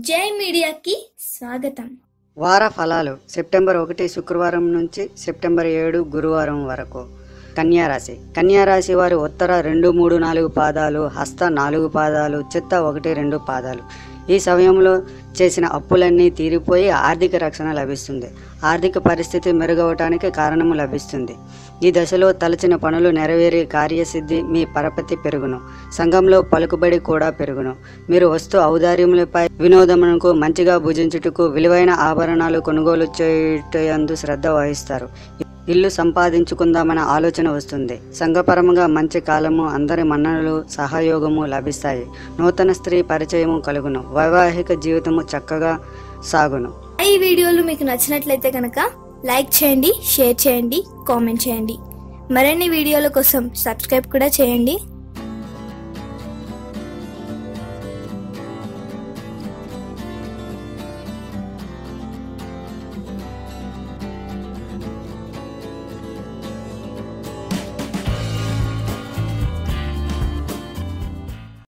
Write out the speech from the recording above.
జై మీడియాకి స్వాగతం వార ఫలాలు సెప్టెంబర్ ఒకటి శుక్రవారం నుంచి సెప్టెంబర్ ఏడు గురువారం వరకు కన్యారాశి కన్యారాశి వారి ఉత్తర రెండు మూడు నాలుగు పాదాలు హస్త నాలుగు పాదాలు చిత్త ఒకటి రెండు పాదాలు ఈ సమయంలో చేసిన అప్పులన్నీ తీరిపోయి ఆర్థిక రక్షణ లభిస్తుంది ఆర్థిక పరిస్థితి మెరుగవటానికి కారణము లభిస్తుంది ఈ దశలో తలచిన పనులు నెరవేరి కార్యసిద్ధి మీ పరపతి పెరుగును సంఘంలో పలుకుబడి కూడా పెరుగును మీరు వస్తు ఔదార్యములపై వినోదమునకు మంచిగా భుజించుటకు విలువైన ఆభరణాలు కొనుగోలు చేయుటయందు శ్రద్ధ వహిస్తారు ఇల్లు సంపాదించుకుందామన్న ఆలోచన వస్తుంది సంఘపరముగా మంచి కాలము అందరి మన్ననలు సహయోగము లభిస్తాయి నూతన స్త్రీ పరిచయము కలుగును వైవాహిక జీవితము చక్కగా సాగును ఈ వీడియోలు మీకు నచ్చినట్లయితే కనుక లైక్ చేయండి షేర్ చేయండి కామెంట్ చేయండి మరిన్ని వీడియోల కోసం సబ్స్క్రైబ్ కూడా చేయండి